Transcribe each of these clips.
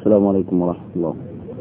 السلام عليكم ورحمة الله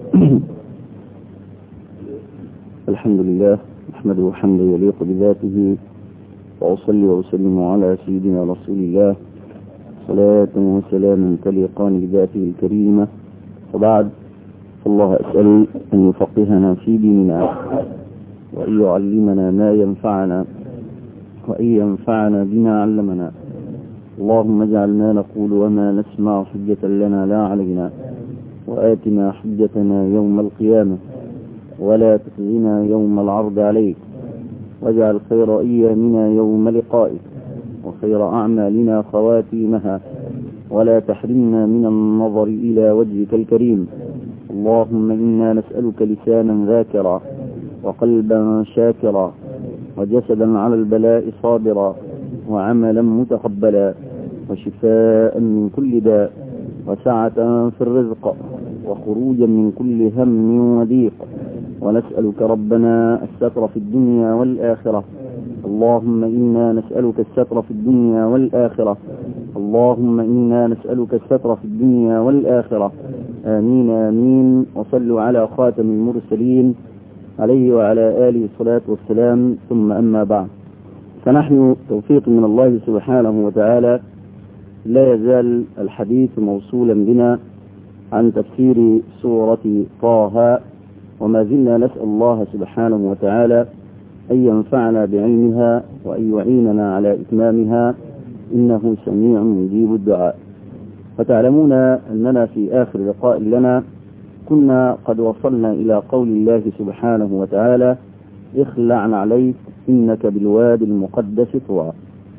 الحمد لله نحمده حمدا يليق بذاته وأصلي وأسلم على سيدنا رسول الله صلاة وسلاما تليقان بذاته الكريمة وبعد فالله أسأل أن يفقهنا في ديننا وأن يعلمنا ما ينفعنا وأن ينفعنا بما علمنا اللهم اجعل ما نقول وما نسمع حجة لنا لا علينا وآتنا حجتنا يوم القيامة ولا تخزنا يوم العرض عليك واجعل خير أيامنا يوم لقائك وخير أعمالنا خواتيمها ولا تحرمنا من النظر إلى وجهك الكريم اللهم إنا نسألك لسانا ذاكرا وقلبا شاكرا وجسدا على البلاء صابرا وعملا متقبلا وشفاء من كل داء وسعة في الرزق وخروجا من كل هم وضيق ونسألك ربنا الستر في الدنيا والآخرة اللهم إنا نسألك الستر في الدنيا والآخرة اللهم إنا نسألك الستر في الدنيا والآخرة آمين آمين وصلوا على خاتم المرسلين عليه وعلى آله الصلاة والسلام ثم أما بعد فنحن توفيق من الله سبحانه وتعالى لا يزال الحديث موصولا بنا عن تفسير سورة طه وما زلنا نسأل الله سبحانه وتعالى أن ينفعنا بعلمها وأن يعيننا على إتمامها إنه سميع مجيب الدعاء فتعلمون أننا في آخر لقاء لنا كنا قد وصلنا إلى قول الله سبحانه وتعالى اخلع عليك إنك بالوادي المقدس طوى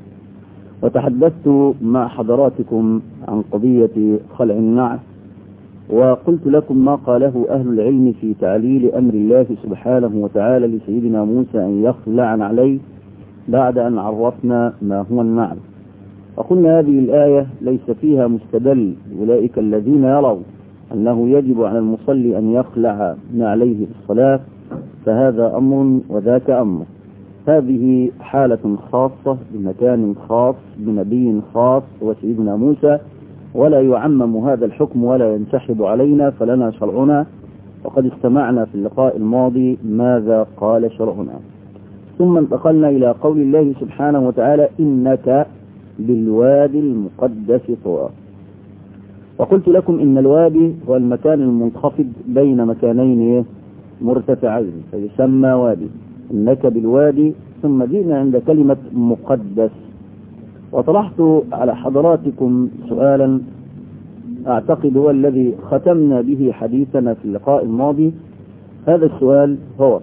وتحدثت مع حضراتكم عن قضية خلع النعل وقلت لكم ما قاله أهل العلم في تعليل أمر الله سبحانه وتعالى لسيدنا موسى أن يخلع عليه بعد أن عرفنا ما هو النعل وقلنا هذه الآية ليس فيها مستدل أولئك الذين يروا أنه يجب على المصلي أن يخلع عليه في الصلاة فهذا أمر وذاك أمر هذه حالة خاصة بمكان خاص بنبي خاص وسيدنا موسى ولا يعمم هذا الحكم ولا ينسحب علينا فلنا شرعنا وقد استمعنا في اللقاء الماضي ماذا قال شرعنا ثم انتقلنا إلى قول الله سبحانه وتعالى إنك بالوادي المقدس طوى وقلت لكم إن الوادي هو المكان المنخفض بين مكانين مرتفعين فيسمى وادي إنك بالوادي ثم جئنا عند كلمة مقدس وطرحت على حضراتكم سؤالا أعتقد هو الذي ختمنا به حديثنا في اللقاء الماضي هذا السؤال هو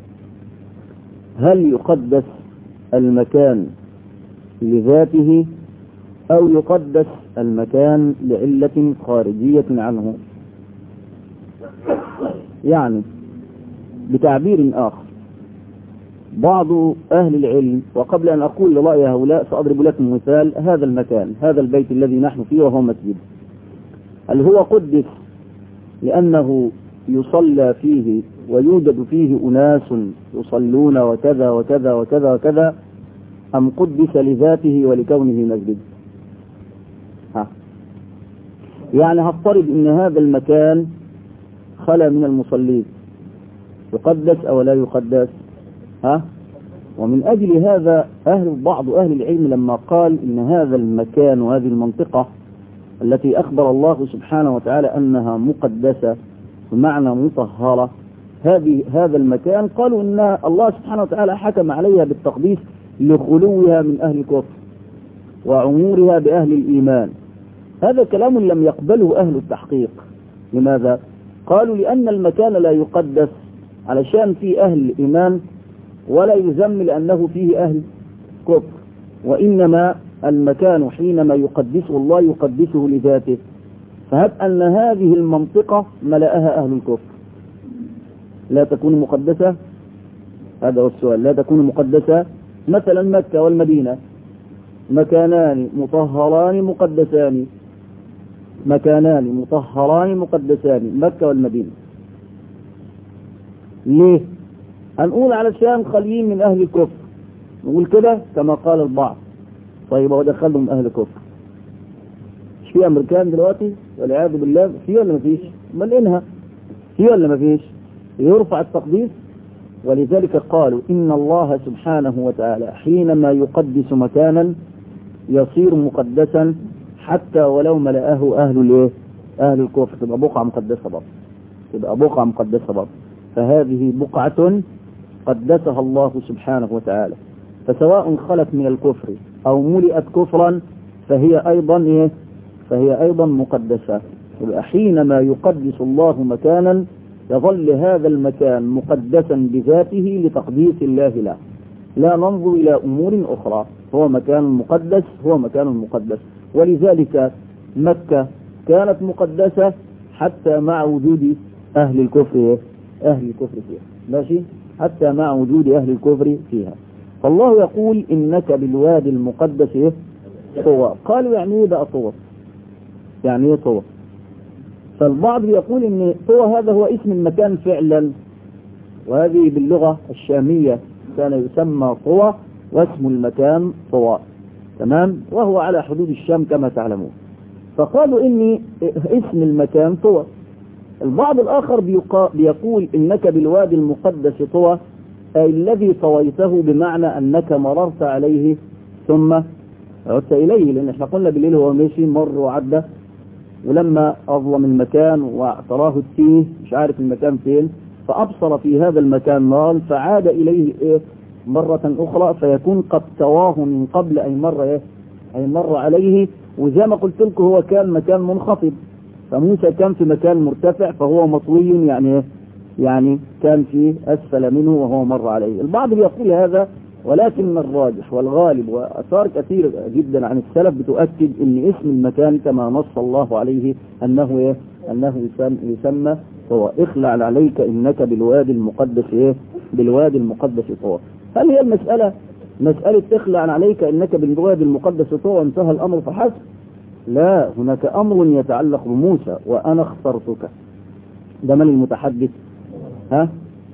هل يقدس المكان لذاته أو يقدس المكان لعلة خارجية عنه يعني بتعبير آخر بعض أهل العلم وقبل أن أقول لرأي هؤلاء سأضرب لكم مثال هذا المكان هذا البيت الذي نحن فيه وهو مسجد هل هو قدس لأنه يصلى فيه ويوجد فيه أناس يصلون وكذا وكذا وكذا وكذا أم قدس لذاته ولكونه مسجد ها. يعني هفترض ان هذا المكان خلا من المصلين يقدس او لا يقدس ها ومن اجل هذا اهل بعض اهل العلم لما قال ان هذا المكان وهذه المنطقة التي اخبر الله سبحانه وتعالى انها مقدسة بمعنى مطهرة هذه هذا المكان قالوا ان الله سبحانه وتعالى حكم عليها بالتقديس لخلوها من اهل الكفر وعمورها باهل الايمان هذا كلام لم يقبله أهل التحقيق لماذا؟ قالوا لأن المكان لا يقدس علشان فيه أهل الإيمان ولا يزم لأنه فيه أهل كفر وإنما المكان حينما يقدسه الله يقدسه لذاته فهب أن هذه المنطقة ملأها أهل الكفر لا تكون مقدسة هذا هو السؤال لا تكون مقدسة مثلا مكة والمدينة مكانان مطهران مقدسان مكانان مطهران مقدسان مكة والمدينة ليه هنقول علشان خاليين من أهل الكفر نقول كده كما قال البعض طيب هو دخلهم أهل الكفر مش في امريكان دلوقتي والعياذ بالله في ولا مفيش امال انها في ولا مفيش يرفع التقديس ولذلك قالوا ان الله سبحانه وتعالى حينما يقدس مكانا يصير مقدسا حتى ولو ملأه اهل الايه اهل الكفر تبقى بقعه مقدسه برضه تبقى بقعه مقدسه برضه فهذه بقعه قدسها الله سبحانه وتعالى فسواء خلت من الكفر او ملئت كفرا فهي ايضا ايه فهي ايضا مقدسة يبقى حينما يقدس الله مكانا يظل هذا المكان مقدسا بذاته لتقديس الله له لا ننظر الى امور اخرى هو مكان مقدس هو مكان مقدس ولذلك مكة كانت مقدسة حتى مع وجود اهل الكفر إيه؟ اهل الكفر فيها ماشي حتى مع وجود اهل الكفر فيها فالله يقول انك بالوادي المقدس ايه طوى قالوا يعني ايه بقى طوى يعني ايه طوى فالبعض يقول ان طوى هذا هو اسم المكان فعلا وهذه باللغة الشامية كان يسمى طوى واسم المكان طوى تمام وهو على حدود الشام كما تعلمون فقالوا ان اسم المكان طوى البعض الاخر بيقول انك بالوادي المقدس طوى أي الذي طويته بمعنى أنك مررت عليه ثم عدت إليه لأن احنا قلنا بالليل هو مشي مر وعدى ولما أظلم المكان وتراه التيه مش عارف المكان فين فأبصر في هذا المكان نار فعاد إليه إيه مرة أخرى فيكون قد تواه من قبل أي مرة إيه أي مر عليه وزي ما قلت لكم هو كان مكان منخفض فموسى كان في مكان مرتفع فهو مطوي يعني إيه يعني كان في أسفل منه وهو مر عليه البعض يقول هذا ولكن الراجح والغالب وأثار كثير جدا عن السلف بتؤكد أن اسم المكان كما نص الله عليه أنه إيه؟ أنه يسمى هو اخلع عليك إنك بالوادي المقدس إيه؟ بالوادي المقدس طوى هل هي المسألة مسألة اخلع عليك إنك بالوادي المقدس طوى انتهى الأمر فحسب لا هناك أمر يتعلق بموسى وأنا اخترتك ده من المتحدث ها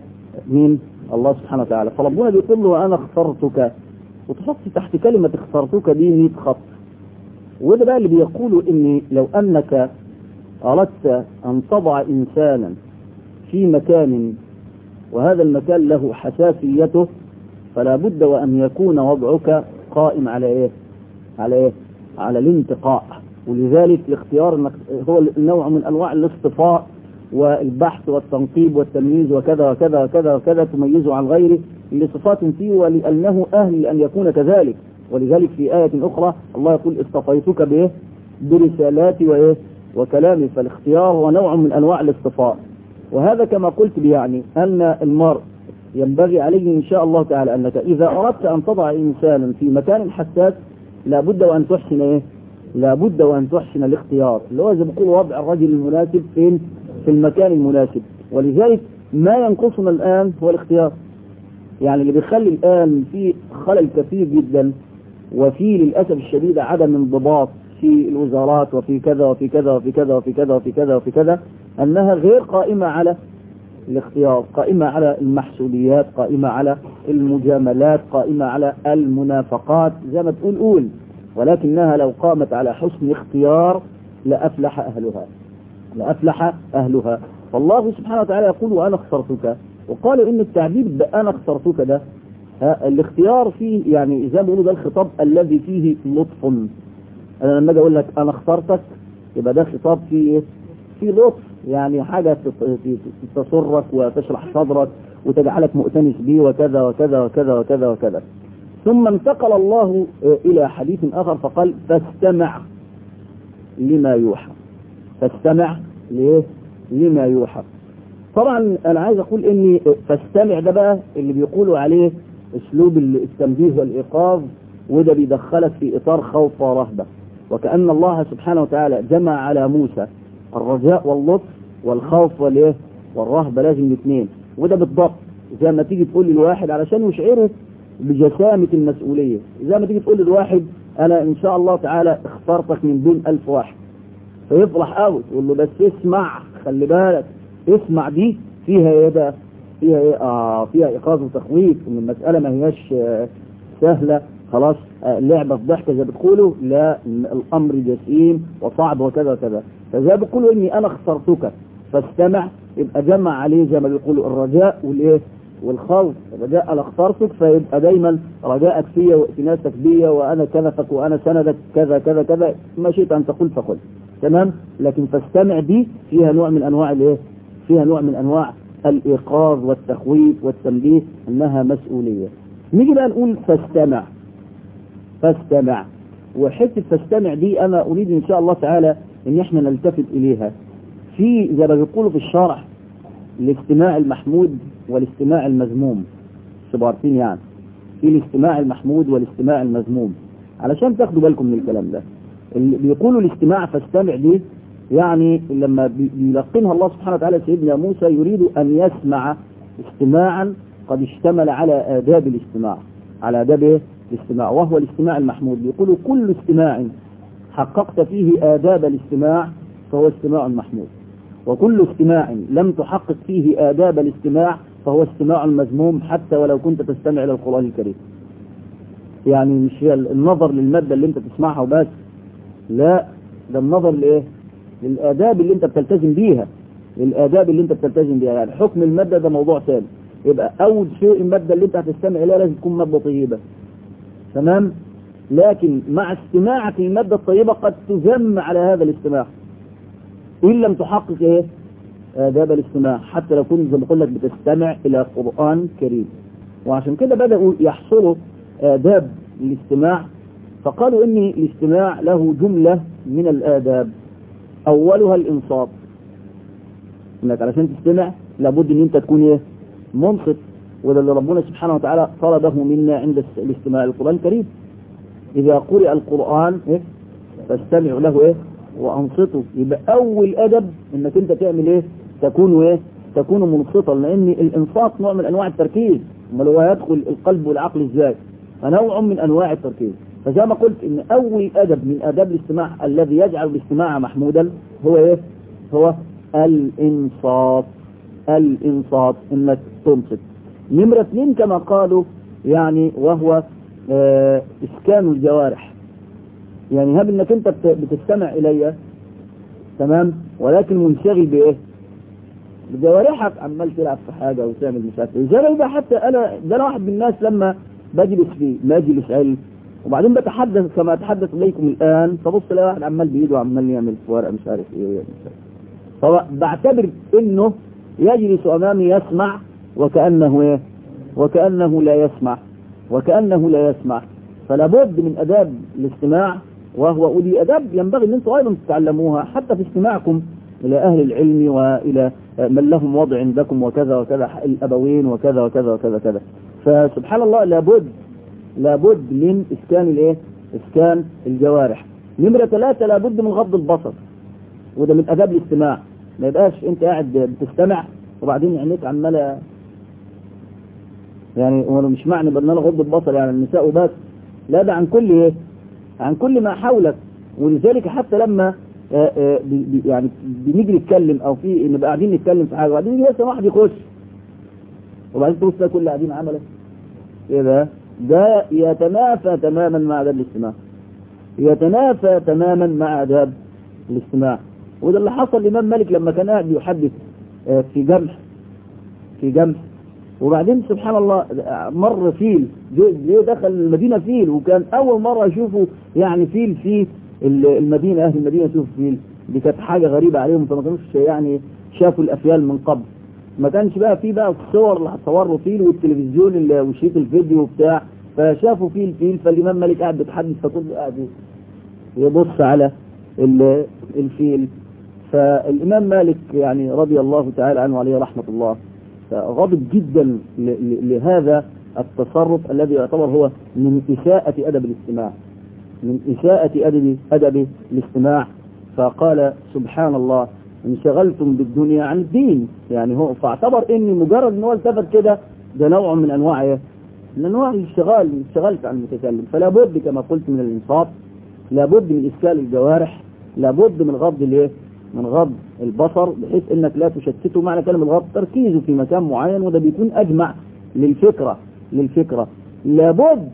مين الله سبحانه وتعالى فربنا بيقول له انا اخترتك وتحط تحت كلمة اخترتك دي 100 خط وده بقى اللي بيقولوا ان لو انك اردت ان تضع انسانا في مكان وهذا المكان له حساسيته فلا بد وان يكون وضعك قائم على ايه على ايه على الانتقاء ولذلك الاختيار هو نوع من انواع الاصطفاء والبحث والتنقيب والتمييز وكذا وكذا وكذا وكذا تميزه عن غيره لصفات فيه ولأنه أهل أن يكون كذلك ولذلك في آية أخرى الله يقول اصطفيتك بإيه برسالاتي وإيه وكلامي فالاختيار هو نوع من أنواع الاصطفاء وهذا كما قلت يعني أن المرء ينبغي عليه إن شاء الله تعالى أنك إذا أردت أن تضع إنسانا في مكان حساس لابد وأن تحسن إيه لابد وأن تحسن الاختيار اللي هو زي ما بيقول وضع الرجل المناسب فين في المكان المناسب ولذلك ما ينقصنا الآن هو الاختيار يعني اللي بيخلي الآن في خلل كثير جدا وفي للأسف الشديد عدم انضباط في الوزارات وفي كذا وفي كذا وفي كذا وفي كذا وفي كذا وفي كذا أنها غير قائمة على الاختيار قائمة على المحسوديات قائمة على المجاملات قائمة على المنافقات زي ما تقول قول ولكنها لو قامت على حسن اختيار لأفلح أهلها لأفلح أهلها فالله سبحانه وتعالى يقول وأنا اخترتك وقال إن التعبير بأنا اخترتك ده الاختيار فيه يعني زي ما بيقولوا ده الخطاب الذي فيه لطف أنا لما أجي أقول لك أنا اخترتك يبقى ده خطاب فيه فيه لطف يعني حاجة تسرك وتشرح صدرك وتجعلك مؤتنس به وكذا وكذا وكذا وكذا وكذا ثم انتقل الله إلى حديث آخر فقال فاستمع لما يوحى فاستمع ليه لما يوحى طبعا انا عايز اقول اني فاستمع ده بقى اللي بيقولوا عليه اسلوب التنبيه والايقاظ وده بيدخلك في اطار خوف ورهبه وكان الله سبحانه وتعالى جمع على موسى الرجاء واللطف والخوف والايه والرهبه لازم الاثنين وده بالضبط زي ما تيجي تقول للواحد علشان يشعره بجسامه المسؤوليه زي ما تيجي تقول للواحد انا ان شاء الله تعالى اخترتك من دون ألف واحد فيفرح قوي يقول له بس اسمع خلي بالك اسمع دي فيها ايه بقى فيها ايه اه فيها ايقاظ وتخويف ان المساله ما هياش آه سهله خلاص آه، لعبة في ضحكة زي بتقولوا لا الأمر جسيم وصعب وكذا وكذا فزي بيقولوا إني أنا اخترتك فاستمع يبقى جمع عليه زي ما بيقولوا الرجاء والإيه والخوف الرجاء أنا اخترتك فيبقى دايما رجاءك فيا وائتناسك بيا وأنا كنفك وأنا سندك كذا كذا كذا ما شئت أن تقول فقل تمام لكن فاستمع دي فيها نوع من أنواع الإيه فيها نوع من أنواع الإيقاظ والتخويف والتنبيه أنها مسؤولية نيجي بقى نقول فاستمع فاستمع وحته فاستمع دي انا اريد ان شاء الله تعالى ان احنا نلتفت اليها في زي ما بيقولوا في الشرح الاستماع المحمود والاستماع المذموم تبقوا عارفين يعني في الاستماع المحمود والاستماع المذموم علشان تاخدوا بالكم من الكلام ده اللي بيقولوا الاستماع فاستمع دي يعني لما بي- بيلقنها الله سبحانه وتعالى سيدنا موسى يريد ان يسمع استماعا قد اشتمل على آداب الاستماع على آداب إيه؟ الاستماع وهو الاستماع المحمود يقول كل استماع حققت فيه آداب الاستماع فهو استماع محمود وكل استماع لم تحقق فيه آداب الاستماع فهو استماع مذموم حتى ولو كنت تستمع إلى القرآن الكريم يعني مش هي النظر للمادة اللي انت تسمعها وبس لا ده النظر لايه للآداب اللي انت بتلتزم بيها الآداب اللي انت بتلتزم بيها يعني حكم المادة ده موضوع ثاني يبقى أول شيء المادة اللي انت هتستمع إليها لازم تكون مادة طيبة تمام لكن مع استماعك للمادة الطيبة قد تذم على هذا الاستماع إن لم تحقق إيه آداب الاستماع حتى لو كنت زي ما بقول لك بتستمع إلى قرآن كريم وعشان كده بدأوا يحصلوا آداب الاستماع فقالوا إن الاستماع له جملة من الآداب أولها الإنصات إنك علشان تستمع لابد إن أنت تكون إيه منصت وده اللي ربنا سبحانه وتعالى طلبه منا عند الاستماع للقرآن الكريم إذا قرئ القرآن إيه فاستمعوا له إيه وأنصتوا يبقى أول أدب إنك أنت تعمل إيه تكون إيه تكون منصتا لأن الإنصات نوع من أنواع التركيز أمال هو يدخل القلب والعقل إزاي فنوع من أنواع التركيز فزي ما قلت إن أول أدب من آداب الاستماع الذي يجعل الاستماع محمودا هو إيه هو الإنصات الإنصات إنك تنصت نمرة اثنين كما قالوا يعني وهو آه إسكان الجوارح يعني هب إنك أنت بت- بتستمع إلي تمام ولكن منشغل بإيه بجوارحك عمال تلعب في حاجة وتعمل مش عارف ايه زي ما يبقى حتى أنا ده أنا واحد من الناس لما بجلس في مجلس علم وبعدين بتحدث كما أتحدث إليكم الآن فبص الاقي واحد عمال بإيده عمال يعمل في ورقة مش عارف إيه ويعمل مش عارف فبعتبر إنه يجلس أمامي يسمع وكأنه إيه وكأنه لا يسمع وكأنه لا يسمع فلا بد من أداب الاستماع وهو ودي أداب ينبغي أن أنتم أيضا تتعلموها حتى في استماعكم إلى أهل العلم وإلى من لهم وضع عندكم وكذا وكذا الأبوين وكذا وكذا وكذا كذا فسبحان الله لابد لابد من إسكان الإيه؟ إسكان الجوارح نمرة ثلاثة لابد من غض البصر وده من أداب الاستماع ما يبقاش أنت قاعد بتستمع وبعدين عينيك عمالة يعني هو مش معنى بأن أنا غض البصر يعني النساء وبس لا ده عن كل إيه؟ عن كل ما حولك ولذلك حتى لما آآ آآ بي بي يعني بنيجي نتكلم او في نبقى قاعدين نتكلم في حاجه وبعدين يجي مثلا واحد يخش وبعدين تبص تلاقي كل اللي قاعدين عمله ايه ده؟ ده يتنافى تماما مع اداب الاستماع يتنافى تماما مع اداب الاستماع وده اللي حصل للامام مالك لما كان قاعد يحدث آه، في جمح في جمح وبعدين سبحان الله مر فيل جه جه دخل المدينة فيل وكان أول مرة أشوفه يعني فيل في المدينة أهل المدينة يشوفوا فيل دي كانت حاجة غريبة عليهم فما كانوش يعني شافوا الأفيال من قبل ما كانش بقى في بقى الصور اللي هتصوروا فيل والتلفزيون اللي وشيت الفيديو وبتاع فشافوا فيل فيل فالإمام مالك قاعد بيتحدث فكله قاعد يبص على ال- الفيل فالإمام مالك يعني رضي الله تعالى عنه عليه رحمة الله غاضب جدا ل- ل- لهذا التصرف الذي يعتبر هو من إساءة أدب الاستماع من إساءة أدب أدب الاستماع فقال سبحان الله انشغلتم بالدنيا عن الدين يعني هو فاعتبر ان مجرد ان هو التفت كده ده نوع من انواع ايه؟ من انواع الاشتغال انشغلت عن المتكلم فلا بد كما قلت من الانصات لابد من اسكال الجوارح لابد من غض الايه؟ من غض البصر بحيث انك لا تشتته معنى كلمه الغض تركيزه في مكان معين وده بيكون اجمع للفكره للفكره لابد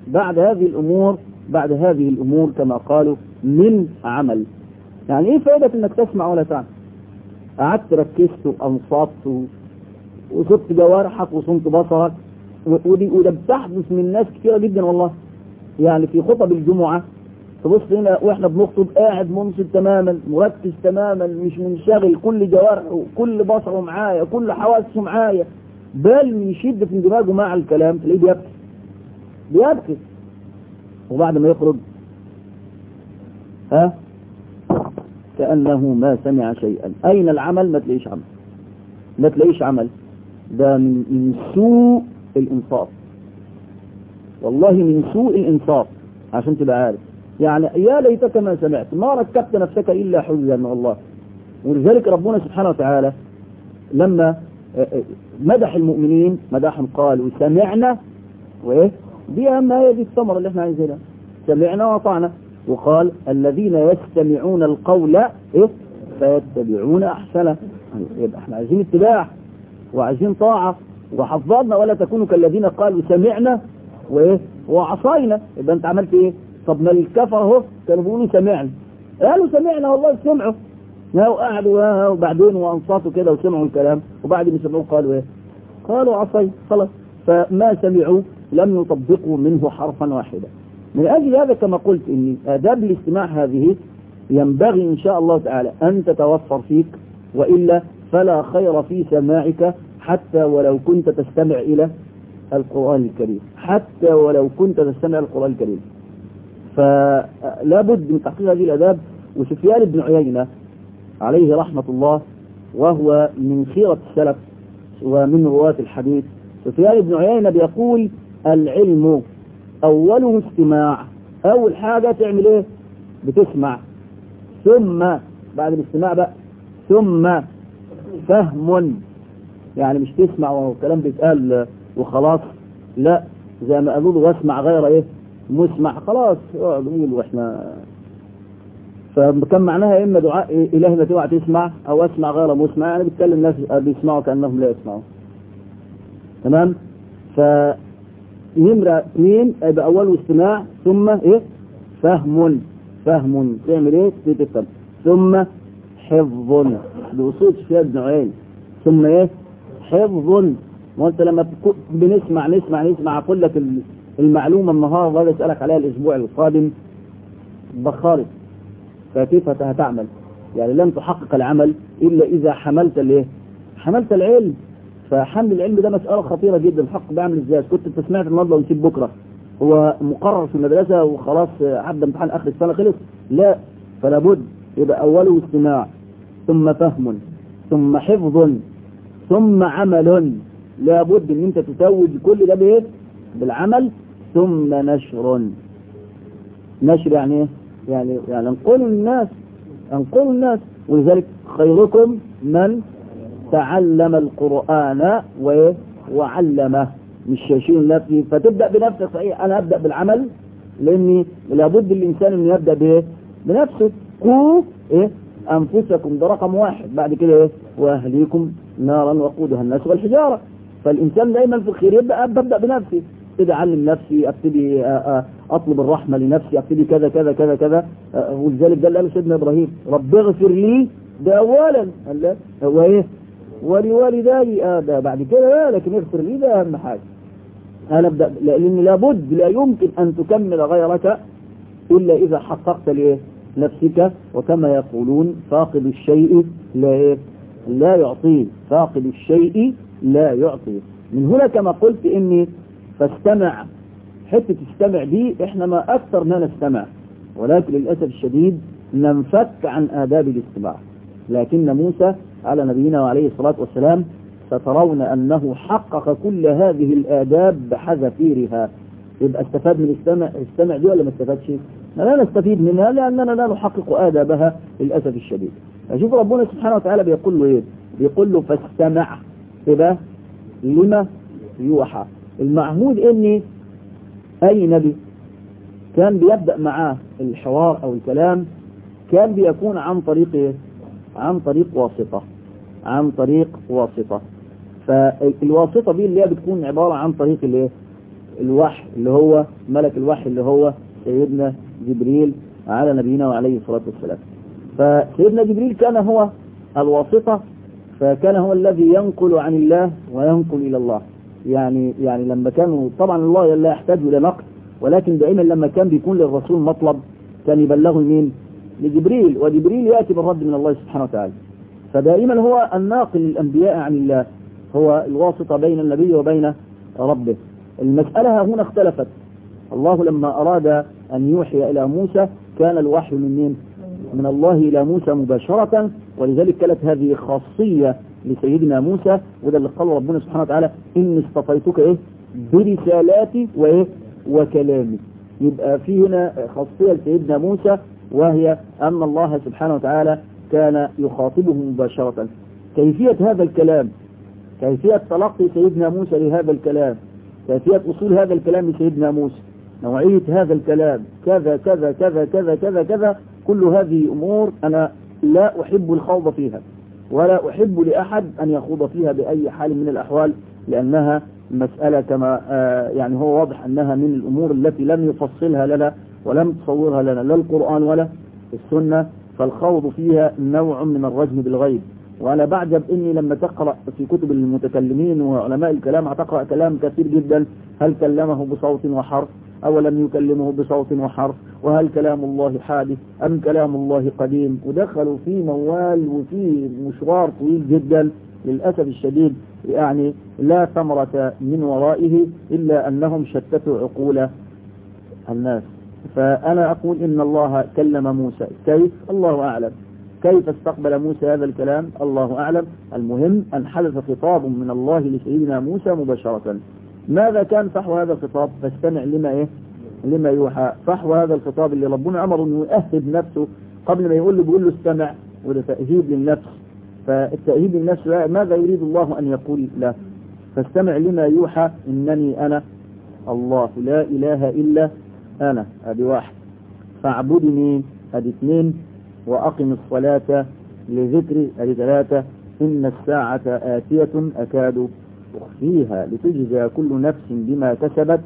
بعد هذه الأمور بعد هذه الأمور كما قالوا من عمل يعني ايه فائدة انك تسمع ولا تعمل قعدت ركزت وانصت وصبت جوارحك وصمت بصرك ودي وده بتحدث من ناس كثيرة جدا والله يعني في خطب الجمعة تبص هنا واحنا بنخطب قاعد منصت تماما مركز تماما مش منشغل كل جوارحه كل بصره معايا كل حواسه معايا بل يشد في اندماجه مع الكلام تلاقيه بيبكي بيبكي وبعد ما يخرج ها كأنه ما سمع شيئا أين العمل ما تلاقيش عمل ما تلاقيش عمل ده من, من سوء الإنصاف والله من سوء الإنصاف عشان تبقى عارف يعني يا ليتك ما سمعت ما ركبت نفسك إلا حزا والله ولذلك ربنا سبحانه وتعالى لما مدح المؤمنين مدحهم قال وسمعنا وايه دي اهم هي دي الثمره اللي احنا عايزينها سمعنا وطعنا وقال الذين يستمعون القول ايه فيتبعون احسنه يبقى احنا عايزين اتباع وعايزين طاعه وحفظنا ولا تكونوا كالذين قالوا سمعنا وايه وعصينا يبقى انت عملت ايه طب ما الكفر اهو كانوا بيقولوا سمعنا قالوا سمعنا والله سمعوا وقعدوا وبعدين وانصاتوا كده وسمعوا الكلام وبعد ما سمعوه قالوا ايه قالوا عصي خلاص فما سمعوا لم يطبقوا منه حرفا واحدا من اجل هذا كما قلت ان اداب الاستماع هذه ينبغي ان شاء الله تعالى ان تتوفر فيك والا فلا خير في سماعك حتى ولو كنت تستمع الى القرآن الكريم حتى ولو كنت تستمع القرآن الكريم فلا بد من تحقيق هذه الاداب وسفيان بن عيينة عليه رحمة الله وهو من خيرة السلف ومن رواة الحديث سفيان بن عيينة بيقول العلم أوله استماع أول حاجة تعمل إيه بتسمع ثم بعد الاستماع بقى ثم فهم يعني مش تسمع وكلام بيتقال وخلاص لا زي ما قالوا له واسمع غير ايه مسمع خلاص اقعد قول واحنا فكان معناها اما دعاء إيه الهي ما توعى تسمع او اسمع غير مسمع يعني بيتكلم ناس بيسمعوا كانهم لا يسمعوا تمام ف نمرة اثنين يبقى أول استماع ثم إيه فهم فهم تعمل إيه تفهم ثم حفظ بأصول سفيان بن عين ثم إيه حفظ وأنت لما بنسمع نسمع نسمع أقول لك المعلومة النهاردة ولا أسألك عليها الأسبوع القادم بخارج فكيف هتعمل يعني لن تحقق العمل إلا إذا حملت الإيه حملت العلم فحمل العلم ده مسألة خطيرة جدا الحق بعمل ازاي كنت انت سمعت النهارده ونسيب بكرة هو مقرر في المدرسة وخلاص عدى امتحان اخر السنة خلص لا فلا بد يبقى اوله استماع ثم فهم ثم حفظ ثم عمل لا بد ان انت تتوج كل ده بايه بالعمل ثم نشر نشر يعني ايه يعني يعني انقلوا الناس انقلوا الناس ولذلك خيركم من تعلم القرآن وعلمه مش شاشين نفسي فتبدأ بنفسك صحيح أنا أبدأ بالعمل لأني لابد الإنسان أن يبدأ بإيه بنفسه قوا إيه أنفسكم ده رقم واحد بعد كده إيه وأهليكم نارا وقودها الناس والحجارة فالإنسان دايما في الخير يبدأ ببدأ بنفسي ابتدي أعلم نفسي ابتدي أطلب الرحمة لنفسي ابتدي كذا كذا كذا كذا ولذلك ده اللي قاله سيدنا إبراهيم رب اغفر لي ده أولا قال لا هو إيه ولوالداي آه ده بعد كده لا لكن اغفر لي ده أهم حاجة أنا أبدأ لأن لابد لا يمكن أن تكمل غيرك إلا إذا حققت لإيه نفسك وكما يقولون فاقد الشيء لا إيه لا يعطيه فاقد الشيء لا يعطيه من هنا كما قلت إني فاستمع حتة استمع دي إحنا ما أكثر ما نستمع ولكن للأسف الشديد ننفك عن آداب الاستماع لكن موسى على نبينا وعليه الصلاة والسلام سترون أنه حقق كل هذه الآداب بحذافيرها يبقى استفاد من استمع, استمع دي ولا ما استفادش لا نستفيد منها لأننا لا نحقق آدابها للأسف الشديد أشوف ربنا سبحانه وتعالى بيقول له إيه بيقول له فاستمع يبقى لما يوحى المعهود إني أي نبي كان بيبدأ معاه الحوار أو الكلام كان بيكون عن طريق إيه؟ عن طريق واسطة عن طريق واسطة فالواسطة دي اللي هي بتكون عبارة عن طريق الايه الوحي اللي هو ملك الوحي اللي هو سيدنا جبريل على نبينا وعليه الصلاة والسلام فسيدنا جبريل كان هو الواسطة فكان هو الذي ينقل عن الله وينقل إلى الله يعني يعني لما كانوا طبعا الله لا يحتاج إلى نقل ولكن دائما لما كان بيكون للرسول مطلب كان يبلغه مين لجبريل وجبريل يأتي بالرد من الله سبحانه وتعالى فدائما هو الناقل للأنبياء عن الله هو الواسطة بين النبي وبين ربه المسألة هنا اختلفت الله لما أراد أن يوحي إلى موسى كان الوحي من مين من الله إلى موسى مباشرة ولذلك كانت هذه خاصية لسيدنا موسى وده اللي قال ربنا سبحانه وتعالى إني اصطفيتك إيه برسالاتي وإيه وكلامي يبقى في هنا خاصية لسيدنا موسى وهي أن الله سبحانه وتعالى كان يخاطبه مباشرة كيفية هذا الكلام كيفية تلقي سيدنا موسى لهذا الكلام كيفية وصول هذا الكلام لسيدنا موسى نوعية هذا الكلام كذا كذا كذا كذا كذا كذا كل هذه أمور أنا لا أحب الخوض فيها ولا أحب لأحد أن يخوض فيها بأي حال من الأحوال لأنها مسألة كما آه يعني هو واضح أنها من الأمور التي لم يفصلها لنا ولم تصورها لنا لا القرآن ولا السنة فالخوض فيها نوع من الرجم بالغيب وأنا بعجب إني لما تقرأ في كتب المتكلمين وعلماء الكلام هتقرأ كلام كثير جدا هل كلمه بصوت وحرف أو لم يكلمه بصوت وحرف وهل كلام الله حادث أم كلام الله قديم ودخلوا في موال وفي مشوار طويل جدا للأسف الشديد يعني لا ثمرة من ورائه إلا أنهم شتتوا عقول الناس فأنا أقول إن الله كلم موسى كيف الله أعلم كيف استقبل موسى هذا الكلام الله أعلم المهم أن حدث خطاب من الله لسيدنا موسى مباشرة ماذا كان فحوى هذا الخطاب فاستمع لما إيه لما يوحى فحوى هذا الخطاب اللي ربنا أمره أنه يأهب نفسه قبل ما يقول له بيقول له استمع وده تأهيب للنفس فالتأهيب للنفس ماذا يريد الله أن يقول له فاستمع لما يوحى إنني أنا الله لا إله إلا أنا هذه واحد فاعبدني هذه اثنين وأقم الصلاة لذكري هذه ثلاثة إن الساعة آتية أكاد أخفيها لتجزى كل نفس بما كسبت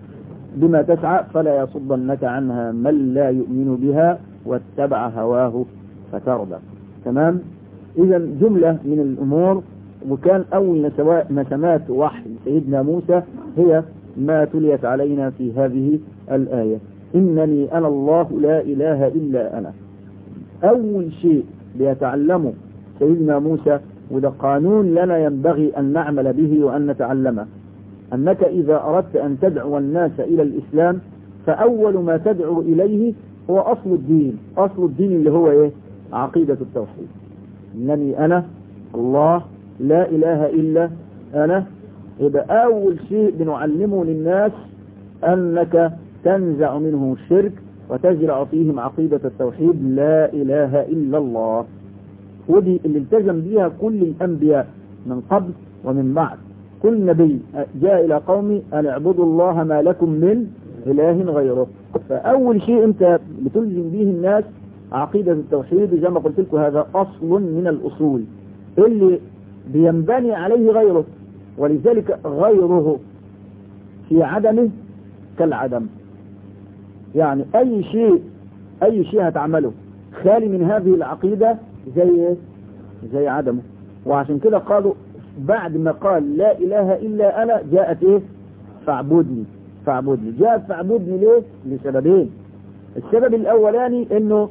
بما تسعى فلا يصدنك عنها من لا يؤمن بها واتبع هواه فترضى تمام إذا جملة من الأمور وكان أول نسمات وحي سيدنا موسى هي ما تليت علينا في هذه الآية إنني أنا الله لا إله إلا أنا أول شيء ليتعلمه سيدنا موسى وده قانون لنا ينبغي أن نعمل به وأن نتعلمه أنك إذا أردت أن تدعو الناس إلى الإسلام فأول ما تدعو إليه هو أصل الدين أصل الدين اللي هو إيه عقيدة التوحيد إنني أنا الله لا إله إلا أنا يبقى أول شيء بنعلمه للناس أنك تنزع منهم الشرك وتزرع فيهم عقيدة التوحيد لا إله إلا الله ودي اللي التزم بها كل الأنبياء من قبل ومن بعد كل نبي جاء إلى قومي أن اعبدوا الله ما لكم من إله غيره فأول شيء أنت بتلزم به الناس عقيدة التوحيد زي ما قلت لكم هذا أصل من الأصول اللي بينبني عليه غيره ولذلك غيره في عدمه كالعدم يعني أي شيء أي شيء هتعمله خالي من هذه العقيدة زي زي عدمه وعشان كده قالوا بعد ما قال لا إله إلا أنا جاءت إيه فاعبدني فاعبدني جاءت فاعبدني ليه لسببين السبب الأولاني إنه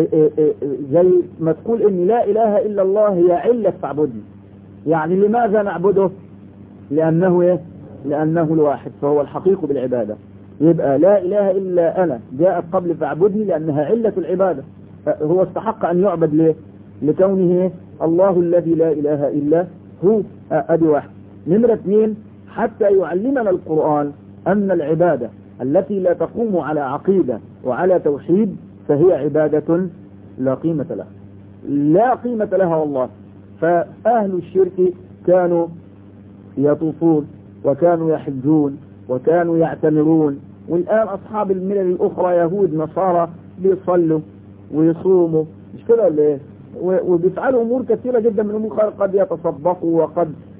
زي ما تقول إن لا إله إلا الله هي علة فاعبدني يعني لماذا نعبده لأنه إيه لأنه الواحد فهو الحقيق بالعبادة يبقى لا إله إلا أنا جاءت قبل فاعبدني لأنها علة العبادة هو استحق أن يعبد ليه لكونه الله الذي لا إله إلا هو أدي واحد نمرة اثنين حتى يعلمنا القرآن أن العبادة التي لا تقوم على عقيدة وعلى توحيد فهي عبادة لا قيمة لها لا قيمة لها والله فأهل الشرك كانوا يطوفون وكانوا يحجون وكانوا يعتمرون والآن أصحاب الملل الأخرى يهود نصارى بيصلوا ويصوموا مش كده ولا ايه وبيفعلوا أمور كثيرة جدا من الأمور قد يتصدقوا وقد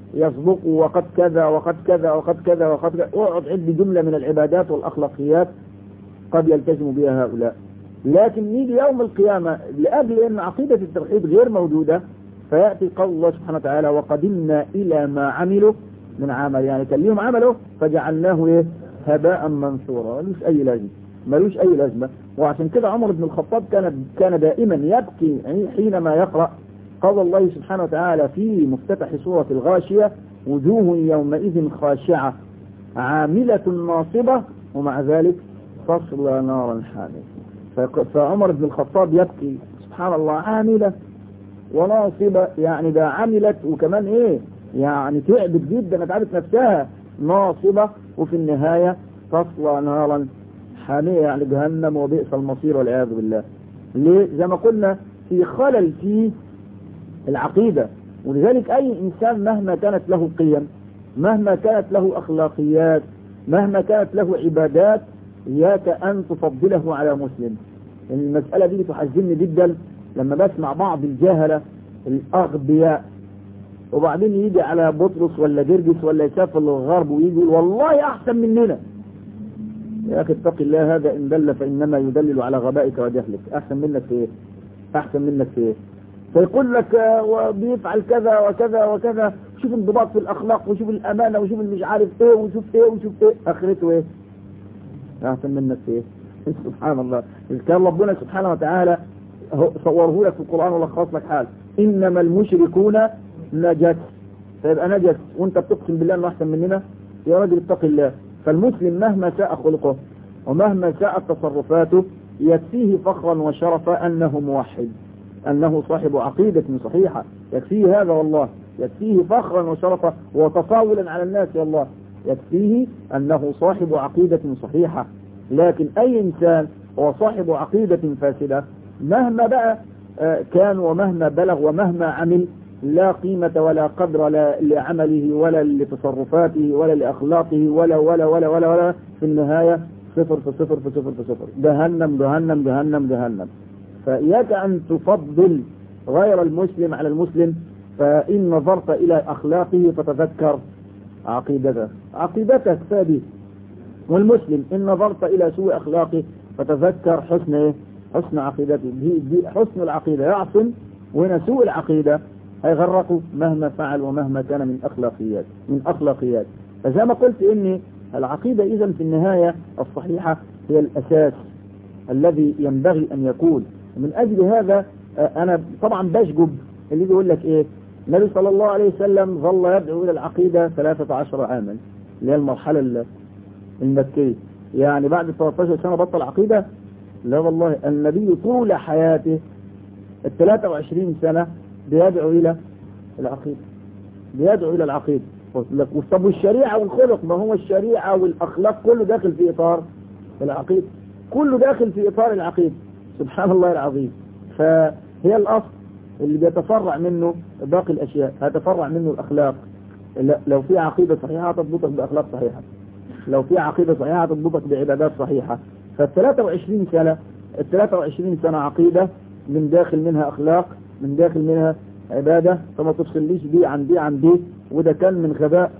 يسبقوا وقد كذا وقد كذا وقد كذا وقد كذا اقعد عد جملة من العبادات والأخلاقيات قد يلتزم بها هؤلاء لكن نيجي يوم القيامة لأجل أن عقيدة التوحيد غير موجودة فيأتي قول الله سبحانه وتعالى وقدمنا إلى ما عملوا من عمل يعني كان ليهم عمله فجعلناه إيه هباء منثورا ملوش أي لازمة ملوش أي لازمة وعشان كده عمر بن الخطاب كان كان دائما يبكي حينما يقرأ قول الله سبحانه وتعالى في مفتتح سورة الغاشية وجوه يومئذ خاشعة عاملة ناصبة ومع ذلك تصلى نارا حامية فعمر بن الخطاب يبكي سبحان الله عاملة وناصبة يعني ده عملت وكمان ايه يعني تعبت جدا تعبت نفسها ناصبة وفي النهاية تصلى نارا حامية يعني جهنم وبئس المصير والعياذ بالله ليه زي ما قلنا في خلل في العقيدة ولذلك أي إنسان مهما كانت له قيم مهما كانت له أخلاقيات مهما كانت له عبادات إياك أن تفضله على مسلم المسألة دي تحزنني جدا لما بسمع بعض الجهلة الأغبياء وبعدين يجي على بطرس ولا جرجس ولا يسافر للغرب ويجي يقول والله أحسن مننا يا أخي اتق الله هذا إن دل فإنما يدلل على غبائك وجهلك أحسن منك في إيه أحسن منك في إيه فيقول لك وبيفعل كذا وكذا وكذا شوف انضباط في الأخلاق وشوف الأمانة وشوف مش عارف إيه وشوف إيه وشوف إيه آخرته إيه أحسن منك في إيه سبحان الله كان ربنا سبحانه وتعالى صوره لك في القرآن ولخص لك حال إنما المشركون نجس فيبقى نجس وانت بتقسم بالله انه احسن مننا يا راجل اتق الله فالمسلم مهما ساء خلقه ومهما ساءت تصرفاته يكفيه فخرا وشرفا انه موحد انه صاحب عقيدة صحيحة يكفيه هذا والله يكفيه فخرا وشرفا وتطاولا على الناس يا الله يكفيه انه صاحب عقيدة صحيحة لكن اي انسان هو صاحب عقيدة فاسدة مهما بقى كان ومهما بلغ ومهما عمل لا قيمة ولا قدر لا لعمله ولا لتصرفاته ولا لأخلاقه ولا ولا ولا ولا ولا في النهاية صفر في صفر في صفر في صفر جهنم جهنم جهنم جهنم فإياك أن تفضل غير المسلم على المسلم فإن نظرت إلى أخلاقه فتذكر عقيدته عقيدتك فادي والمسلم إن نظرت إلى سوء أخلاقه فتذكر حسن إيه؟ حسن عقيدته حسن العقيدة يعصم وهنا سوء العقيدة هيغرقوا مهما فعل ومهما كان من أخلاقيات من أخلاقيات فزي ما قلت إن العقيدة إذا في النهاية الصحيحة هي الأساس الذي ينبغي أن يكون ومن أجل هذا أنا طبعا بشجب اللي يقول لك إيه النبي صلى الله عليه وسلم ظل يدعو إلى العقيدة 13 عاما اللي هي المرحلة المكية يعني بعد 13 سنة بطل عقيدة لا والله النبي طول حياته ال 23 سنة بيدعو إلى العقيدة بيدعو إلى العقيدة طب والشريعة والخلق ما هو الشريعة والأخلاق كله داخل في إطار العقيدة كله داخل في إطار العقيدة سبحان الله العظيم فهي الأصل اللي بيتفرع منه باقي الأشياء هتفرع منه الأخلاق لو في عقيدة صحيحة تضبطك بأخلاق صحيحة لو في عقيدة صحيحة تضبطك بعبادات صحيحة فال 23 سنة ال 23 سنة عقيدة من داخل منها أخلاق من داخل منها عبادة فما تفصليش دي عن دي عن دي وده كان من غباء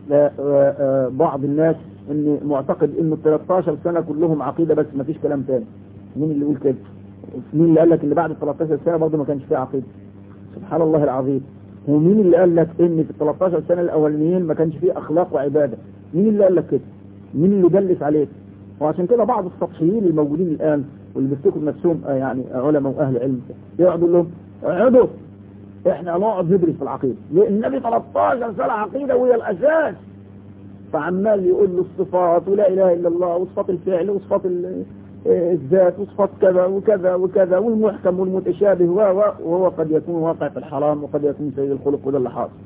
بعض الناس ان معتقد انه ال 13 سنة كلهم عقيدة بس ما فيش كلام تاني مين اللي يقول كده مين اللي قال لك اللي بعد ال 13 سنة برضه ما كانش فيه عقيدة سبحان الله العظيم ومين اللي قال لك ان في ال 13 سنة الاولانيين ما كانش فيه اخلاق وعبادة مين اللي قال لك كده مين اللي جلس عليك وعشان كده بعض السطحيين الموجودين الان واللي بيفتكروا نفسهم يعني علماء واهل علم يقعدوا لهم اقعدوا احنا نقعد ندرس في العقيدة لان النبي 13 سنة عقيدة وهي الاساس فعمال يقول له الصفات ولا اله الا الله وصفات الفعل وصفات الذات وصفات كذا وكذا وكذا والمحكم والمتشابه وهو قد يكون واقع في الحرام وقد يكون سيد الخلق وده اللي حاصل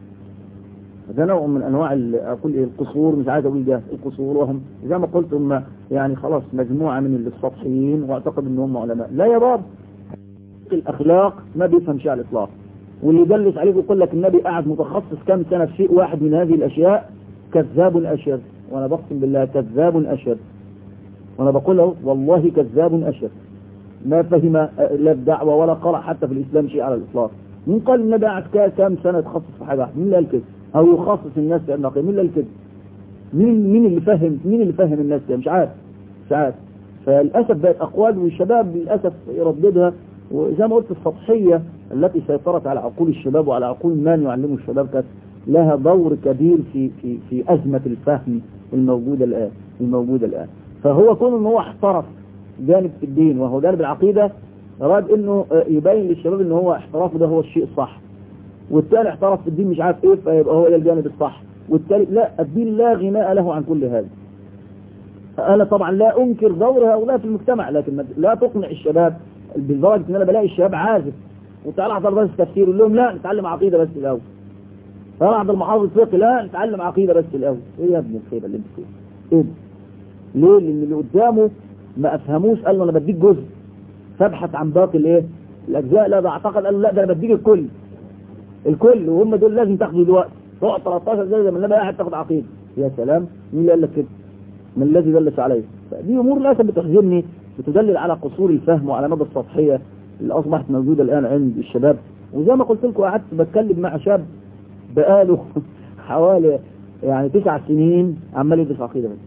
ده نوع من انواع اقول ايه القصور مش عايز اقول ده القصور وهم زي ما قلت هم يعني خلاص مجموعه من السطحيين واعتقد ان هم علماء لا يا باب الاخلاق ما بيفهم شيء على الاطلاق واللي يدلس عليك ويقول لك النبي قاعد متخصص كم سنه في شيء واحد من هذه الاشياء كذاب اشر وانا بقسم بالله كذاب اشر وانا بقول له والله كذاب اشر ما فهم لا الدعوه ولا قرأ حتى في الاسلام شيء على الاطلاق مين قال النبي قاعد كام سنه يتخصص في حاجه مين اللي قال كده او يخصص الناس بانه عقيده مين اللي قال كده مين مين اللي فهم مين اللي فهم الناس كده مش عارف مش عارف فللاسف بقت اقوال والشباب للاسف يرددها وزي ما قلت السطحيه التي سيطرت على عقول الشباب وعلى عقول من يعلموا الشباب كانت لها دور كبير في في في ازمه الفهم الموجوده الان الموجوده الان فهو كون ان هو احترف جانب في الدين وهو جانب العقيده اراد انه يبين للشباب ان هو احترافه ده هو الشيء الصح والثاني احترف في الدين مش عارف ايه فيبقى هو ده الجانب الصح والثالث لا الدين لا غناء له عن كل هذا انا طبعا لا انكر دور هؤلاء في المجتمع لكن لا تقنع الشباب بالدرجه ان انا بلاقي الشباب عازف وتعالى احضر بس تفسير يقول لهم لا نتعلم عقيده بس الاول تعالى احضر محافظ فقه لا نتعلم عقيده بس الاول ايه يا ابن الخيبه اللي انت فيها ايه ده؟ ليه لان اللي قدامه ما افهموش قال له انا بديك جزء فابحث عن باقي الايه الاجزاء لا ده اعتقد قال له لا ده انا بديك الكل الكل وهم دول لازم تاخدوا دلوقتي تقعد 13 زي ما لما قاعد تاخد عقيده يا سلام مين اللي قال لك كده من الذي دلس عليه فدي امور للاسف بتحزنني بتدلل على قصور الفهم وعلى مدى السطحيه اللي اصبحت موجوده الان عند الشباب وزي ما قلت لكم قعدت بتكلم مع شاب بقاله حوالي يعني تسع سنين عمال يدرس عقيده بس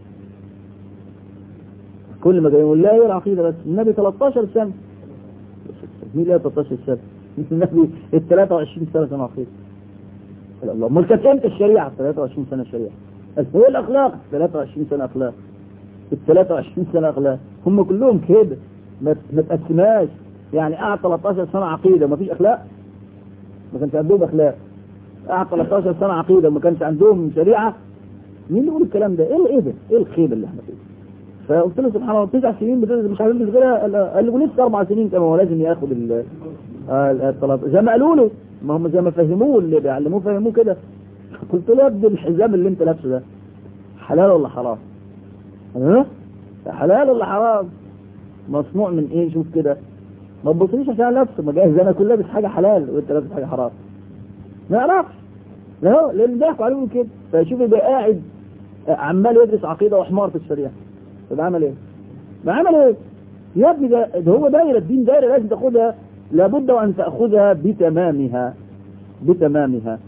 كل ما جاي يقول لا هي العقيده بس النبي 13 سنه مين اللي 13 سنه النبي ال 23 سنه كان عقيده الله امال كانت امتى الشريعه 23 سنه الشريعه هو الاخلاق 23 سنه اخلاق ال 23 سنه اخلاق هم كلهم كده ما ما تقسمهاش يعني قعد 13 سنه عقيده ما فيش اخلاق ما كانش عندهم اخلاق قعد 13 سنه عقيده ما كانش عندهم شريعه مين اللي يقول الكلام ده ايه ايه ده ايه الخيبه اللي احنا فيه فقلت له سبحان الله تسع سنين بتدرس مش عارفين غيرها قال لي ولسه اربع سنين كمان هو لازم ياخد ال الطلب زي ما قالوا له ما هم زي ما فهموه اللي بيعلموه فهموه كده قلت له يا ابني الحزام اللي انت لابسه ده حلال ولا حرام؟ ها؟ حلال ولا حرام؟ مصنوع من ايه شوف كده ما تبصليش عشان لابسه ما جايز انا كل لابس حاجه حلال وانت لابس حاجه حرام ما يعرفش لا لان ضحكوا عليهم كده فشوف يبقى قاعد عمال يدرس عقيده وحمار في الشريعه طب عمل ايه؟ ما عمل ايه؟ يا ابني ده, ده هو دايره الدين دايره لازم تاخدها لابد وان تاخذها بتمامها بتمامها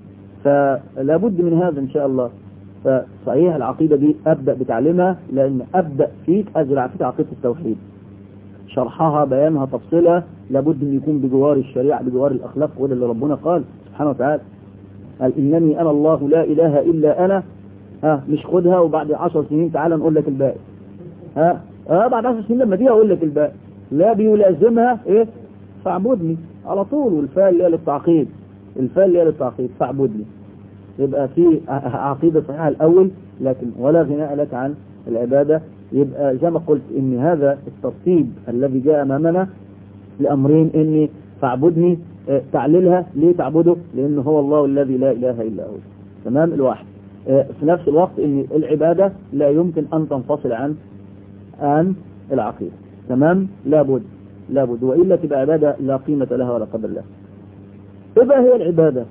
فلا بد من هذا ان شاء الله فصحيح العقيده دي ابدا بتعليمها لان ابدا فيك ازرع فيك عقيده التوحيد شرحها بيانها تفصيلها لابد ان يكون بجوار الشريعه بجوار الاخلاق وده اللي ربنا قال سبحانه وتعالى قال انني انا الله لا اله الا انا ها مش خدها وبعد 10 سنين تعالى نقول لك الباقي ها اه بعد 10 سنين لما تيجي اقول لك الباقي لا بيلازمها ايه فاعبدني على طول والفاء اللي هي للتعقيد الفاء اللي هي للتعقيد فاعبدني يبقى في عقيدة صحيحة الأول لكن ولا غناء لك عن العبادة يبقى زي ما قلت إن هذا الترتيب الذي جاء أمامنا لأمرين إني فاعبدني اه تعليلها ليه تعبده لأنه هو الله الذي لا إله إلا هو تمام الواحد اه في نفس الوقت إن العبادة لا يمكن أن تنفصل عن عن العقيدة تمام لابد لابد وإلا تبقى عبادة لا قيمة لها ولا قدر لها إذا هي العبادة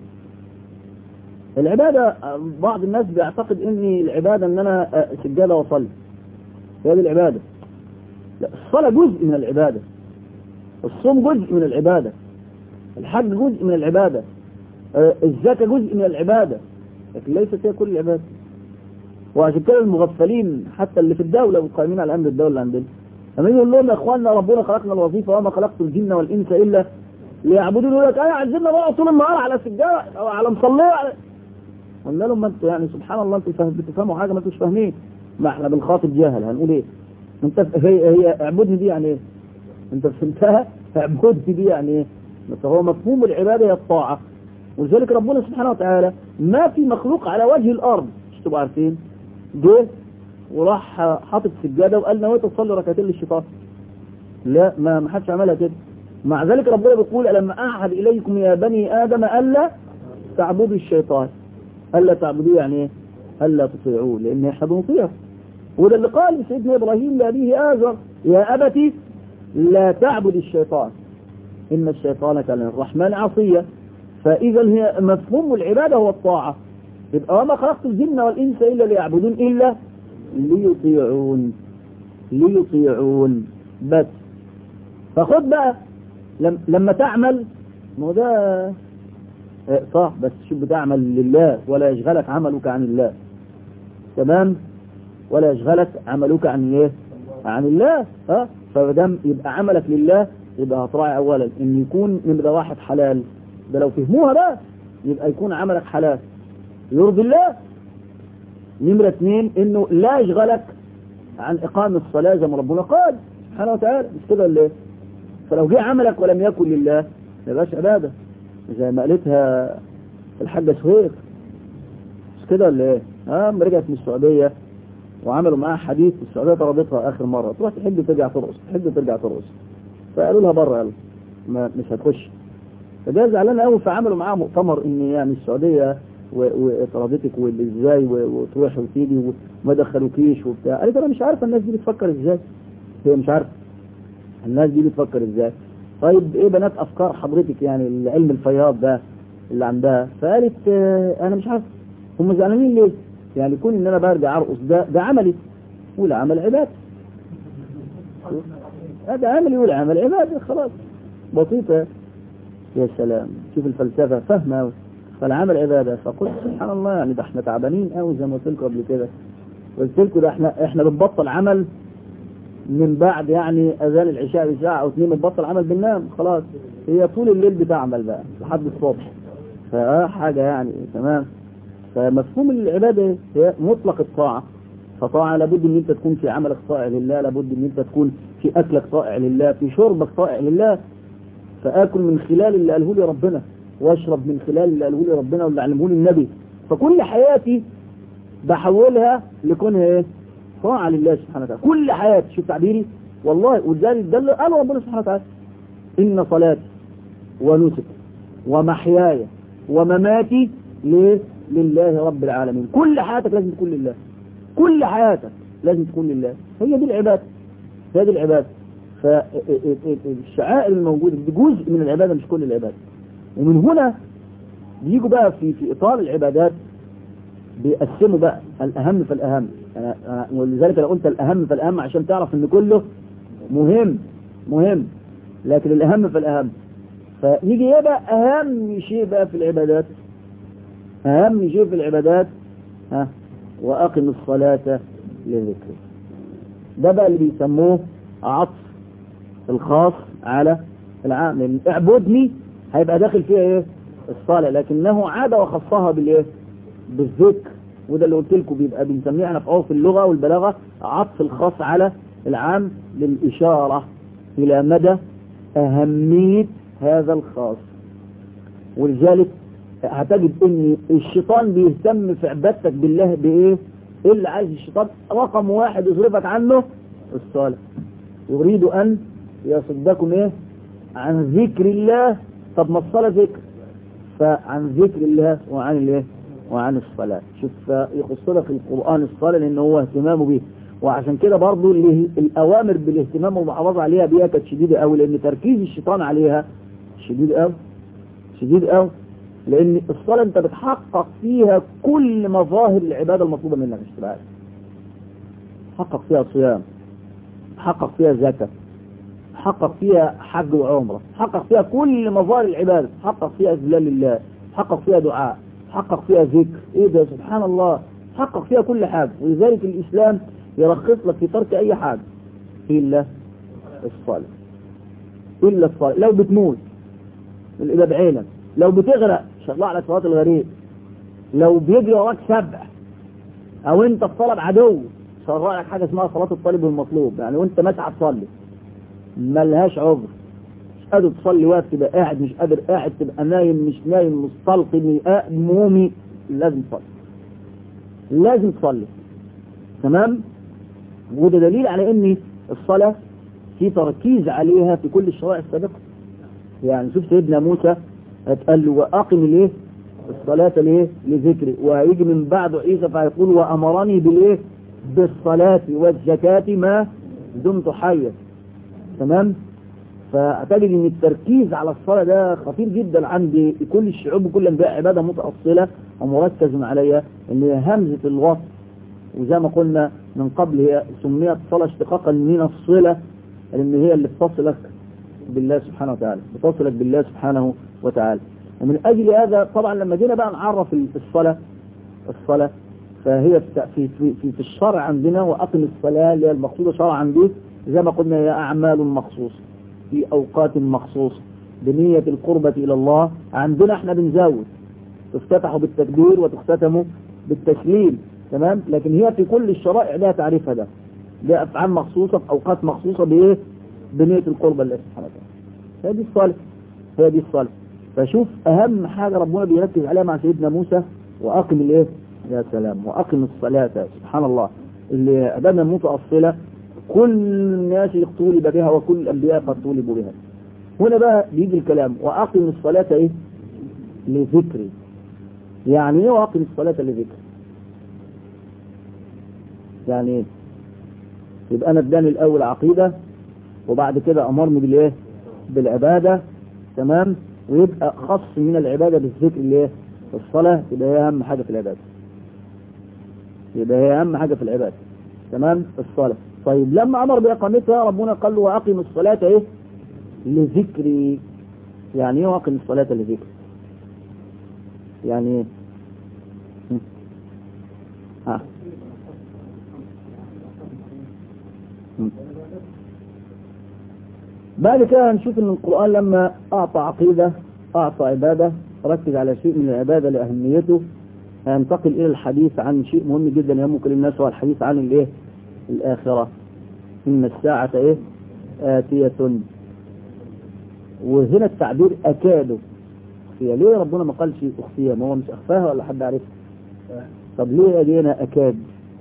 العبادة بعض الناس بيعتقد ان العبادة ان انا سجادة واصلي هي دي العبادة لا الصلاة جزء من العبادة الصوم جزء من العبادة الحج جزء من العبادة الزكاة جزء من العبادة لكن ليست هي كل العبادة وعشان كده المغفلين حتى اللي في الدولة والقائمين على امر الدولة اللي عندنا لما يقول لهم يا اخواننا ربنا خلقنا الوظيفة وما خلقت الجن والانس الا ليعبدون يقول لك ايه عايزيننا بقى طول النهار على سجادة او على مصلية قلنا لهم ما انتوا يعني سبحان الله انتوا بتفهموا حاجه ما انتوش فاهمين ما احنا بنخاطب جاهل هنقول ايه انت هي هي اعبدني دي يعني ايه انت فهمتها اعبدني دي يعني ايه فهو مفهوم العباده هي الطاعه ولذلك ربنا سبحانه وتعالى ما في مخلوق على وجه الارض مش تبقوا عارفين جه وراح حاطط سجاده وقال نويت اصلي ركعتين للشيطان لا ما ما حدش عملها كده مع ذلك ربنا بيقول لما اعهد اليكم يا بني ادم الا تعبدوا الشيطان ألا تعبدوه يعني ايه ألا تطيعوه لأن احنا بنطيعه وده اللي قال سيدنا إبراهيم لأبيه آزر يا أبتي لا تعبد الشيطان إن الشيطان كان للرحمن عصيا فإذا هي مفهوم العبادة هو الطاعة يبقى وما خلقت الجن والإنس إلا ليعبدون إلا ليطيعون ليطيعون بس فخد بقى لما تعمل ما ده اه صح بس شوف بتعمل لله ولا يشغلك عملك عن الله تمام ولا يشغلك عملك عن ايه عن الله ها فدام يبقى عملك لله يبقى هتراعي اولا ان يكون نمرة واحد حلال ده لو فهموها بقى يبقى يكون عملك حلال يرضي الله نمرة اثنين انه لا يشغلك عن اقامة الصلاة زي ما ربنا قال سبحانه وتعالى مش كده ولا ايه فلو جه عملك ولم يكن لله ما يبقاش عبادة زي ما قالتها الحاجة سهير مش كده ولا ايه اه اما رجعت من السعودية وعملوا معاها حديث السعودية طردتها اخر مرة تروح تحب ترجع ترقص تحب ترجع ترقص فقالوا لها بره يلا ما مش هتخش فجاء زعلان قوي فعملوا معاها مؤتمر ان يعني السعودية وطردتك وازاي وتروح وتيجي وما دخلوكيش وبتاع قالت انا مش عارفه الناس دي بتفكر ازاي هي مش عارفه الناس دي بتفكر ازاي طيب ايه بنات افكار حضرتك يعني العلم الفياض ده اللي عندها فقالت اه انا مش عارف هم زعلانين ليه يعني كون ان انا برجع ارقص ده ده عملي والعمل عباد هذا عملي والعمل عباد خلاص بسيطة يا سلام شوف الفلسفة فاهمة فالعمل عبادة فقلت سبحان الله يعني ده احنا تعبانين قوي زي ما قلت لكم قبل كده قلت لكم ده احنا احنا بنبطل عمل من بعد يعني اذان العشاء بساعة او اثنين بنبطل عمل بننام خلاص هي طول الليل بتعمل بقى لحد الصبح فحاجة يعني تمام فمفهوم العبادة هي مطلق الطاعة فطاعة لابد ان انت تكون في عملك طائع لله لابد ان انت تكون في اكلك طائع لله في شربك طائع لله فاكل من خلال اللي قاله لي ربنا واشرب من خلال اللي قاله لي ربنا واللي علمه لي النبي فكل حياتي بحولها لكونها ايه طاعة لله سبحانه وتعالى كل حياتي شوف تعبيري والله ولذلك ده اللي قال ربنا سبحانه وتعالى ان صلاتي ونسكي ومحياي ومماتي ليه لله رب العالمين كل حياتك لازم تكون لله كل حياتك لازم تكون لله هي دي العبادة هي دي العبادة فالشعائر الموجودة دي جزء من العبادة مش كل العبادة ومن هنا بيجوا بقى في في إطار العبادات بيقسموا بقى الأهم فالأهم أنا أنا ولذلك أنا قلت الأهم فالأهم عشان تعرف إن كله مهم مهم لكن الأهم فالأهم فيجي ايه بقى أهم شيء بقى في العبادات أهم شيء في العبادات ها وأقم الصلاة لذكره ده بقى اللي بيسموه عطف الخاص على العام لأن اعبدني هيبقى داخل فيها ايه الصلاة لكنه عاد وخصها بالايه بالذكر وده اللي قلت لكم بيبقى بنسميه احنا في عرف اللغة والبلاغة عطف الخاص على العام للإشارة إلى مدى أهمية هذا الخاص ولذلك هتجد ان الشيطان بيهتم في عبادتك بالله بايه ايه اللي عايز الشيطان رقم واحد يصرفك عنه الصلاة يريد ان يصدكم ايه عن ذكر الله طب ما الصلاة ذكر فعن ذكر الله وعن الايه وعن الصلاة شوف يخص لك القرآن الصلاة لان هو اهتمامه به وعشان كده برضو الاوامر بالاهتمام والمحافظة عليها بيها كانت شديدة قوي لان تركيز الشيطان عليها شديد قوي شديد قوي لان الصلاة انت بتحقق فيها كل مظاهر العبادة المطلوبة منك مش تبقى تحقق فيها صيام تحقق فيها زكاة تحقق فيها حج وعمرة تحقق فيها كل مظاهر العبادة تحقق فيها إذلال لله تحقق فيها دعاء تحقق فيها ذكر ايه ده سبحان الله تحقق فيها كل حاجة ولذلك الإسلام يرخص لك في ترك أي حاجة إلا الصلاة إلا الصلاة لو بتموت الإبا بعينك لو بتغرق شطلع لك صلاة الغريب لو بيجري وراك سبع او انت في طلب عدو شرع لك حاجة اسمها صلاة الطالب والمطلوب يعني وانت مسعى تصلي ملهاش عذر مش قادر تصلي واقف تبقى قاعد مش قادر قاعد تبقى نايم مش نايم مستلقي مومي لازم تصلي لازم تصلي تمام وده دليل على ان الصلاة في تركيز عليها في كل الشرائع السابقة يعني شوف سيدنا موسى هتقال له وأقم ليه الصلاة ليه لذكري وهيجي من بعد عيسى فيقول وأمرني بالإيه بالصلاة والزكاة ما دمت حيا تمام فأعتقد ان التركيز على الصلاة ده خطير جدا عند كل الشعوب وكل انبياء عبادة متأصلة ومركز عليها ان هي همزة الوصف وزي ما قلنا من قبل هي سميت صلاة اشتقاقا من الصلة لان هي اللي بتصلك بالله سبحانه وتعالى بتصلك بالله سبحانه وتعالى ومن أجل هذا طبعا لما جينا بقى نعرف الصلاة الصلاة فهي في في في, في الشرع عندنا وأقم الصلاة اللي هي المقصودة شرعا به زي ما قلنا هي أعمال مخصوصة في أوقات مخصوصة بنية القربة إلى الله عندنا احنا بنزود تفتتح بالتكبير وتختتم بالتسليم تمام لكن هي في كل الشرائع لها تعريفها ده لها أفعال مخصوصة في أوقات مخصوصة بإيه بنية القربة لله سبحانه وتعالى هي دي الصلاة هي دي الصلاة فشوف أهم حاجة ربنا بيركز عليها مع سيدنا موسى وأقم الإيه يا سلام وأقم الصلاة سبحان الله اللي أدانا متأصلة كل الناس طولب بها وكل الأنبياء قد طولبوا بها هنا بقى بيجي الكلام وأقم الصلاة إيه لذكري يعني إيه وأقم الصلاة لذكري يعني إيه يبقى أنا اداني الأول عقيدة وبعد كده أمرني بالإيه بالعبادة تمام ويبقى خص من العبادة بالذكر اللي إيه الصلاة يبقى هي أهم حاجة في العبادة يبقى هي أهم حاجة في العبادة تمام الصلاة طيب لما أمر بإقامتها ربنا قال له وأقم الصلاة إيه لذكري يعني إيه وأقم الصلاة لذكري يعني إيه ها بعد كده هنشوف ان القرآن لما اعطى عقيدة اعطى عبادة ركز على شيء من العبادة لأهميته هينتقل الى الحديث عن شيء مهم جدا يهم كل الناس هو الحديث عن الايه الاخرة ان الساعة ايه آتية وهنا التعبير اكاد اخفيها ليه ربنا ما قالش اخفيها ما هو مش اخفاها ولا حد عارفها طب ليه ادينا اكاد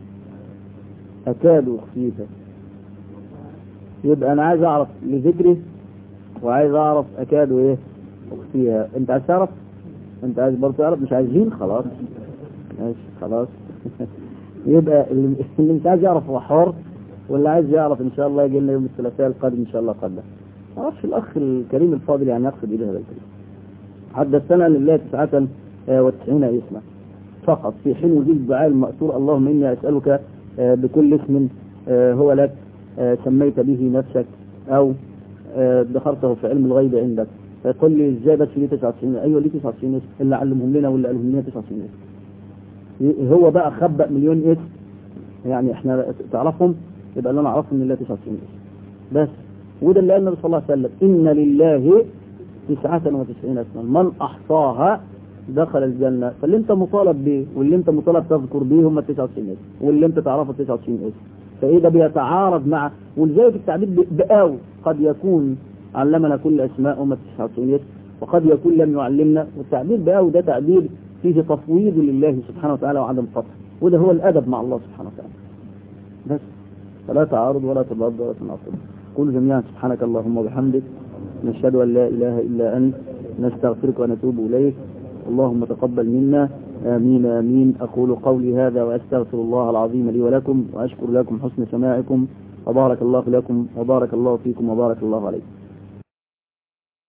اكاد اخفيها يبقى انا عايز اعرف لذكري وعايز اعرف اكاد ايه اخفيها انت عايز تعرف انت عايز برضه تعرف مش عايزين خلاص ماشي خلاص يبقى اللي اللي مش عايز يعرف هو حر واللي عايز يعرف ان شاء الله يجي لنا يوم الثلاثاء القادم ان شاء الله قدر ما اعرفش الاخ الكريم الفاضل يعني يقصد الى هذا الكريم حدثنا لله تسعة وتسعين اسما فقط في حين وجود الدعاء المأثور اللهم اني اسألك بكل اسم هو لك سميت به نفسك او ذكرته في علم الغيب عندك فيقول لي ازاي بس ليه 99 ايوه ليه 99 اسم اللي علمهم لنا واللي قالهم لنا 99 اسم هو بقى خبأ مليون اسم يعني احنا تعرفهم يبقى اللي انا اعرفهم من الله 99 اسم بس وده اللي قال النبي صلى الله عليه وسلم ان لله 99 اسما من احصاها دخل الجنة فاللي انت مطالب به واللي انت مطالب تذكر به هم 99 اسم واللي انت تعرفه 99 اسم فايه ده بيتعارض مع ولذلك التعبير بآو قد يكون علمنا كل اسماء هم 99 اسم وقد يكون لم يعلمنا والتعبير بآو ده تعبير فيه تفويض لله سبحانه وتعالى وعدم قطع وده هو الادب مع الله سبحانه وتعالى بس فلا تعارض ولا تضاد ولا تناقض قل جميعا سبحانك اللهم وبحمدك نشهد ان لا اله الا انت نستغفرك ونتوب اليك اللهم تقبل منا آمين آمين أقول قولي هذا وأستغفر الله العظيم لي ولكم وأشكر لكم حسن سماعكم وبارك الله لكم وبارك الله فيكم وبارك الله عليكم